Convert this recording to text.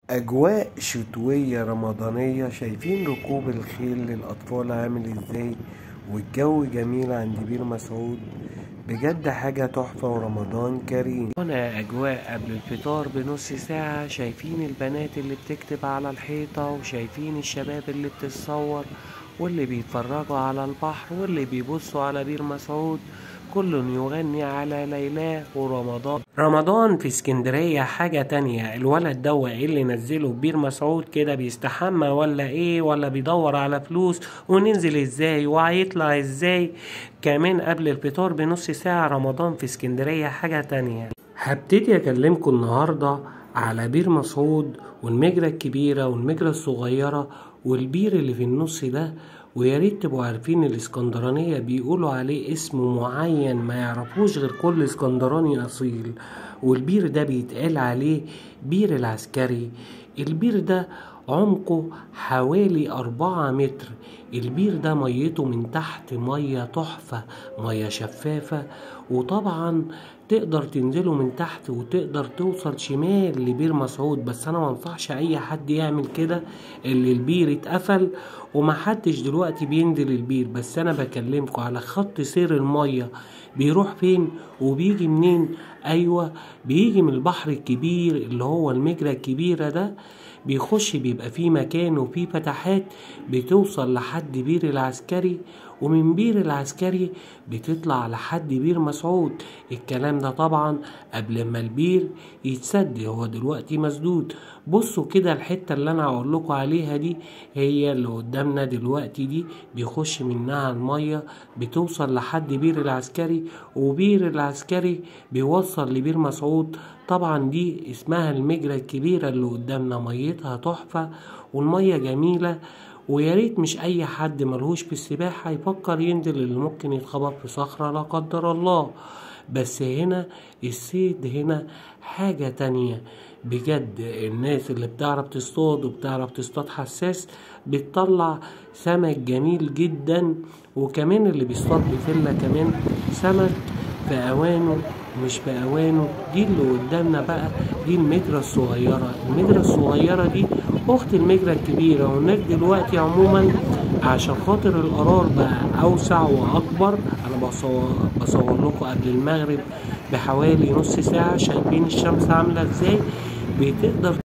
أجواء شتوية رمضانية شايفين ركوب الخيل للأطفال عامل ازاي والجو جميل عند بير مسعود بجد حاجة تحفة ورمضان كريم هنا أجواء قبل الفطار بنص ساعة شايفين البنات اللي بتكتب على الحيطة وشايفين الشباب اللي بتتصور واللي بيتفرجوا على البحر واللي بيبصوا على بير مسعود كل يغني على ليلاه ورمضان رمضان في اسكندرية حاجة تانية الولد دوا ايه اللي نزله ببير مسعود كده بيستحمى ولا ايه ولا بيدور على فلوس وننزل ازاي وهيطلع ازاي كمان قبل الفطار بنص ساعة رمضان في اسكندرية حاجة تانية هبتدي اكلمكم النهاردة على بير مسعود والمجرى الكبيرة والمجرى الصغيرة والبير اللي في النص ده ويا ريت تبقوا عارفين الاسكندرانية بيقولوا عليه اسم معين ما يعرفوش غير كل اسكندراني أصيل والبير ده بيتقال عليه بير العسكري البير ده عمقه حوالي أربعة متر البير ده ميته من تحت مية تحفة مية شفافة وطبعا تقدر تنزله من تحت وتقدر توصل شمال لبير مسعود بس انا منصحش اي حد يعمل كده اللي البير اتقفل ومحدش دلوقتي بينزل البير بس انا بكلمكم على خط سير المية بيروح فين وبيجي منين ايوه بيجي من البحر الكبير اللي هو المجرى الكبيرة ده بيخش بيبقى فيه مكان وفيه فتحات بتوصل لحد بير العسكري ومن بير العسكري بتطلع لحد بير مسعود الكلام ده طبعا قبل ما البير يتسد هو دلوقتي مسدود بصوا كده الحتة اللي انا هقول لكم عليها دي هي اللي قدامنا دلوقتي دي بيخش منها المية بتوصل لحد بير العسكري وبير العسكري بيوصل لبير مسعود طبعا دي اسمها المجرى الكبيرة اللي قدامنا ميتها تحفة والمية جميلة ويا ريت مش اي حد ملهوش في السباحة يفكر ينزل اللي ممكن يتخبط في صخرة لا قدر الله بس هنا الصيد هنا حاجة تانية بجد الناس اللي بتعرف تصطاد وبتعرف تصطاد حساس بتطلع سمك جميل جدا وكمان اللي بيصطاد بفلة كمان سمك في اوانه مش بأوانه دي اللي قدامنا بقى دي المجرى الصغيرة المجرى الصغيرة دي أخت المجرى الكبيرة وهناك دلوقتي عموما عشان خاطر القرار بقى أوسع وأكبر أنا بصور, بصور لكم قبل المغرب بحوالي نص ساعة شايفين الشمس عاملة ازاي بتقدر